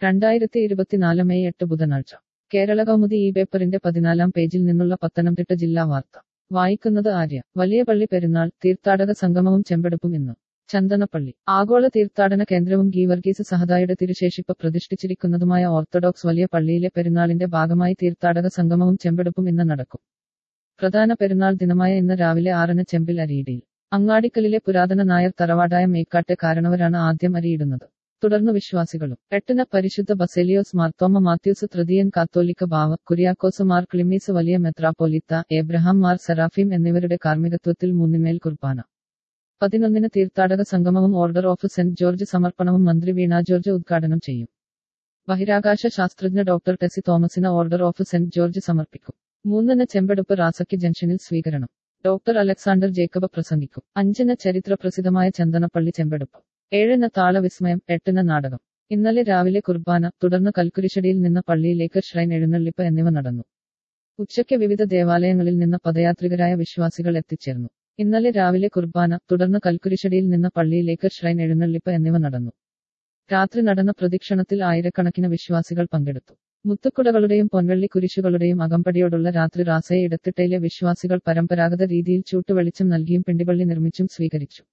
രണ്ടായിരത്തി ഇരുപത്തിനാല് മെയ് എട്ട് ബുധനാഴ്ച കേരള കൗമുദി ഈ പേപ്പറിന്റെ പതിനാലാം പേജിൽ നിന്നുള്ള പത്തനംതിട്ട ജില്ലാ വാർത്ത വായിക്കുന്നത് ആര്യ വലിയ പള്ളി പെരുന്നാൾ തീർത്ഥാടക സംഗമവും ചെമ്പെടുപ്പും ഇന്ന് ചന്ദനപ്പള്ളി ആഗോള തീർത്ഥാടന കേന്ദ്രവും ഗീവർഗീസ് സഹദായുടെ തിരുശേഷിപ്പ് പ്രതിഷ്ഠിച്ചിരിക്കുന്നതുമായ ഓർത്തഡോക്സ് വലിയ പള്ളിയിലെ പെരുന്നാളിന്റെ ഭാഗമായി തീർത്ഥാടക സംഗമവും ചെമ്പെടുപ്പും ഇന്ന് നടക്കും പ്രധാന പെരുന്നാൾ ദിനമായ ഇന്ന് രാവിലെ ആറിന് ചെമ്പിൽ അരിയിടയിൽ അങ്ങാടിക്കലിലെ പുരാതന നായർ തറവാടായ മേക്കാട്ടെ കാരണവരാണ് ആദ്യം അരിയിടുന്നത് തുടർന്ന് വിശ്വാസികളും എട്ടിന് പരിശുദ്ധ ബസേലിയോസ് മാർത്തോമ മാത്യൂസ് തൃതീയൻ കാത്തോലിക്ക ബാവ കുര്യാക്കോസ് മാർ ക്ലിമീസ് വലിയ മെത്രാപ്പോലിത്ത എബ്രഹാം മാർ സെറാഫീം എന്നിവരുടെ കാർമ്മികത്വത്തിൽ മൂന്നിന്മേൽ കുർബാന പതിനൊന്നിന് തീർത്ഥാടക സംഗമവും ഓർഡർ ഓഫ് സെന്റ് ജോർജ് സമർപ്പണവും മന്ത്രി വീണ ജോർജ് ഉദ്ഘാടനം ചെയ്യും ബഹിരാകാശ ശാസ്ത്രജ്ഞ ഡോക്ടർ ടെസി തോമസിന് ഓർഡർ ഓഫ് സെന്റ് ജോർജ് സമർപ്പിക്കും മൂന്നിന് ചെമ്പെടുപ്പ് റാസക്കി ജംഗ്ഷനിൽ സ്വീകരണം ഡോക്ടർ അലക്സാണ്ടർ ജേക്കബ് പ്രസംഗിക്കും അഞ്ചിന് ചരിത്ര പ്രസിദ്ധമായ ചന്ദനപ്പള്ളി ചെമ്പെടുപ്പ് ഏഴിന് താളവിസ്മയം എട്ടിന് നാടകം ഇന്നലെ രാവിലെ കുർബാന തുടർന്ന് കൽക്കുരിശടിയിൽ നിന്ന് പള്ളിയിലേക്ക് ഷ്രൈൻ എഴുന്നള്ളിപ്പ് എന്നിവ നടന്നു ഉച്ചയ്ക്ക് വിവിധ ദേവാലയങ്ങളിൽ നിന്ന് പദയാത്രികരായ വിശ്വാസികൾ എത്തിച്ചേർന്നു ഇന്നലെ രാവിലെ കുർബാന തുടർന്ന് കൽക്കുരിശടിയിൽ നിന്ന് പള്ളിയിലേക്ക് ഷ്രൈൻ എഴുന്നള്ളിപ്പ് എന്നിവ നടന്നു രാത്രി നടന്ന പ്രദക്ഷിണത്തിൽ ആയിരക്കണക്കിന് വിശ്വാസികൾ പങ്കെടുത്തു മുത്തുക്കുടകളുടെയും പൊൻവെള്ളി കുരിശുകളുടെയും അകമ്പടിയോടുള്ള രാത്രി റാസയെ ഇടത്തിട്ടയിലെ വിശ്വാസികൾ പരമ്പരാഗത രീതിയിൽ ചൂട്ടുവെളിച്ചം നൽകിയും പിണ്ടിപള്ളി നിർമ്മിച്ചും സ്വീകരിച്ചു